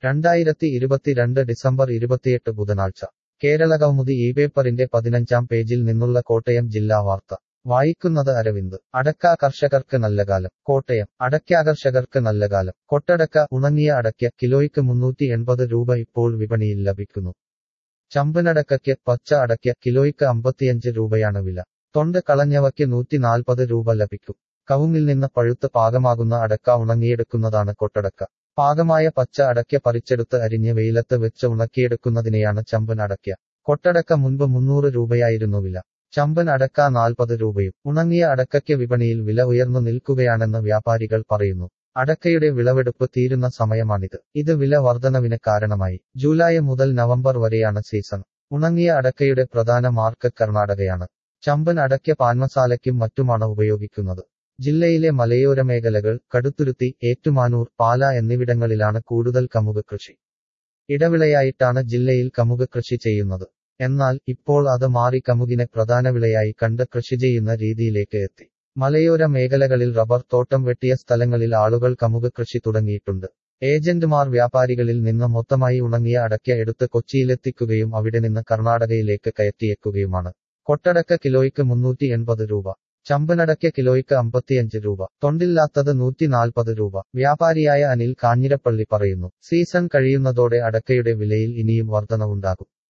രണ്ടായിരത്തി ഇരുപത്തിരണ്ട് ഡിസംബർ ഇരുപത്തിയെട്ട് ബുധനാഴ്ച കേരളകൗമുദി ഈ പേപ്പറിന്റെ പതിനഞ്ചാം പേജിൽ നിന്നുള്ള കോട്ടയം ജില്ലാ വാർത്ത വായിക്കുന്നത് അരവിന്ദ് അടക്ക കർഷകർക്ക് നല്ല കാലം കോട്ടയം അടയ്ക്കാകർഷകർക്ക് നല്ല കാലം കൊട്ടടക്ക ഉണങ്ങിയ അടയ്ക്ക കിലോയ്ക്ക് മുന്നൂറ്റി എൺപത് രൂപ ഇപ്പോൾ വിപണിയിൽ ലഭിക്കുന്നു ചമ്പനടക്കയ്ക്ക് പച്ച അടയ്ക്ക കിലോയ്ക്ക് അമ്പത്തിയഞ്ച് രൂപയാണ് വില തൊണ്ട് കളഞ്ഞവയ്ക്ക് നൂറ്റി നാൽപ്പത് രൂപ ലഭിക്കും കവുങ്ങിൽ നിന്ന് പഴുത്ത് പാകമാകുന്ന അടക്ക ഉണങ്ങിയെടുക്കുന്നതാണ് കൊട്ടടക്ക പാകമായ പച്ച അടയ്ക്ക പറിച്ചെടുത്ത് അരിഞ്ഞ് വെയിലത്ത് വെച്ച് ഉണക്കിയെടുക്കുന്നതിനെയാണ് ചമ്പൻ അടയ്ക്ക കൊട്ടടക്ക മുൻപ് മുന്നൂറ് രൂപയായിരുന്നു വില ചമ്പൻ അടക്ക നാൽപ്പത് രൂപയും ഉണങ്ങിയ അടക്കയ്ക്ക് വിപണിയിൽ വില ഉയർന്നു നിൽക്കുകയാണെന്ന് വ്യാപാരികൾ പറയുന്നു അടക്കയുടെ വിളവെടുപ്പ് തീരുന്ന സമയമാണിത് ഇത് വില വർധനവിന് കാരണമായി ജൂലൈ മുതൽ നവംബർ വരെയാണ് സീസൺ ഉണങ്ങിയ അടക്കയുടെ പ്രധാന മാർക്കറ്റ് കർണാടകയാണ് ചമ്പൻ അടയ്ക്ക പാൻമസാലയ്ക്കും മറ്റുമാണ് ഉപയോഗിക്കുന്നത് ജില്ലയിലെ മലയോര മേഖലകൾ കടുത്തുരുത്തി ഏറ്റുമാനൂർ പാല എന്നിവിടങ്ങളിലാണ് കൂടുതൽ കമുക് കൃഷി ഇടവിളയായിട്ടാണ് ജില്ലയിൽ കമുക് കൃഷി ചെയ്യുന്നത് എന്നാൽ ഇപ്പോൾ അത് മാറി കമുകിനെ പ്രധാന വിളയായി കണ്ട് കൃഷി ചെയ്യുന്ന രീതിയിലേക്ക് എത്തി മലയോര മേഖലകളിൽ റബ്ബർ തോട്ടം വെട്ടിയ സ്ഥലങ്ങളിൽ ആളുകൾ കമുക് കൃഷി തുടങ്ങിയിട്ടുണ്ട് ഏജന്റുമാർ വ്യാപാരികളിൽ നിന്ന് മൊത്തമായി ഉണങ്ങിയ അടയ്ക്ക എടുത്ത് കൊച്ചിയിലെത്തിക്കുകയും അവിടെ നിന്ന് കർണാടകയിലേക്ക് കയറ്റിയേക്കുകയുമാണ് കൊട്ടടക്ക കിലോയ്ക്ക് മുന്നൂറ്റി എൺപത് രൂപ ചമ്പനടയ്ക്ക കിലോയ്ക്ക് അമ്പത്തിയഞ്ച് രൂപ തൊണ്ടില്ലാത്തത് നൂറ്റി നാൽപ്പത് രൂപ വ്യാപാരിയായ അനിൽ കാഞ്ഞിരപ്പള്ളി പറയുന്നു സീസൺ കഴിയുന്നതോടെ അടക്കയുടെ വിലയിൽ ഇനിയും വർധനവുണ്ടാകും